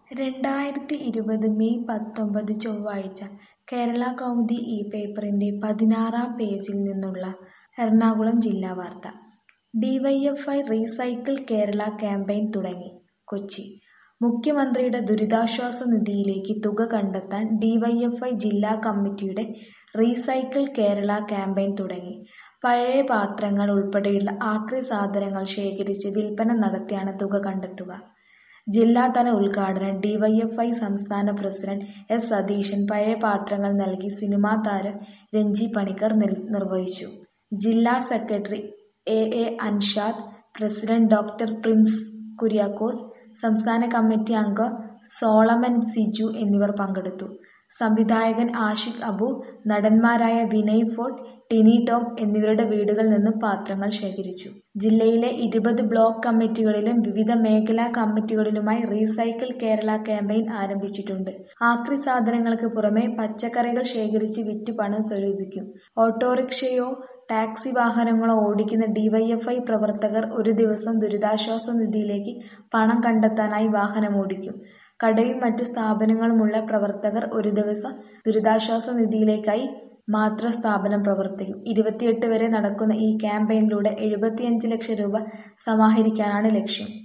രണ്ടായിരത്തി ഇരുപത് മെയ് പത്തൊമ്പത് ചൊവ്വാഴ്ച കേരളകൗമുദി ഈ പേപ്പറിന്റെ പതിനാറാം പേജിൽ നിന്നുള്ള എറണാകുളം ജില്ലാ വാർത്ത ഡിവൈഎഫ്ഐ റീസൈക്കിൾ കേരള ക്യാമ്പയിൻ തുടങ്ങി കൊച്ചി മുഖ്യമന്ത്രിയുടെ ദുരിതാശ്വാസ നിധിയിലേക്ക് തുക കണ്ടെത്താൻ ഡിവൈഎഫ്ഐ ജില്ലാ കമ്മിറ്റിയുടെ റീസൈക്കിൾ കേരള ക്യാമ്പയിൻ തുടങ്ങി പഴയ പാത്രങ്ങൾ ഉൾപ്പെടെയുള്ള ആക്രി സാധനങ്ങൾ ശേഖരിച്ച് വിൽപ്പന നടത്തിയാണ് തുക കണ്ടെത്തുക ജില്ലാതല ഉദ്ഘാടനം ഡിവൈഎഫ്ഐ സംസ്ഥാന പ്രസിഡന്റ് എസ് സതീശൻ പഴയ പാത്രങ്ങൾ നൽകി സിനിമാ താരം രഞ്ജി പണിക്കർ നിർവഹിച്ചു ജില്ലാ secretary A A Anshad president doctor Prince Kuriakose സംസ്ഥാന കമ്മിറ്റി അംഗം സോളമൻ സിജു എന്നിവർ പങ്കെടുത്തു സംവിധായകൻ ആഷിഖ് അബു നടന്മാരായ വിനയ് ഫോർട്ട് ടിനി ടോം എന്നിവരുടെ വീടുകളിൽ നിന്നും പാത്രങ്ങൾ ശേഖരിച്ചു ജില്ലയിലെ ഇരുപത് ബ്ലോക്ക് കമ്മിറ്റികളിലും വിവിധ മേഖലാ കമ്മിറ്റികളിലുമായി റീസൈക്കിൾ കേരള ക്യാമ്പയിൻ ആരംഭിച്ചിട്ടുണ്ട് ആക്രി സാധനങ്ങൾക്ക് പുറമെ പച്ചക്കറികൾ ശേഖരിച്ച് വിറ്റ് പണം സ്വരൂപിക്കും ഓട്ടോറിക്ഷയോ ടാക്സി വാഹനങ്ങളോ ഓടിക്കുന്ന ഡിവൈഎഫ്ഐ പ്രവർത്തകർ ഒരു ദിവസം ദുരിതാശ്വാസ നിധിയിലേക്ക് പണം കണ്ടെത്താനായി വാഹനമോടിക്കും കടയും മറ്റു സ്ഥാപനങ്ങളുമുള്ള പ്രവർത്തകർ ഒരു ദിവസം ദുരിതാശ്വാസ നിധിയിലേക്കായി മാത്ര സ്ഥാപനം പ്രവർത്തിക്കും ഇരുപത്തിയെട്ട് വരെ നടക്കുന്ന ഈ ക്യാമ്പയിനിലൂടെ എഴുപത്തിയഞ്ച് ലക്ഷം രൂപ സമാഹരിക്കാനാണ് ലക്ഷ്യം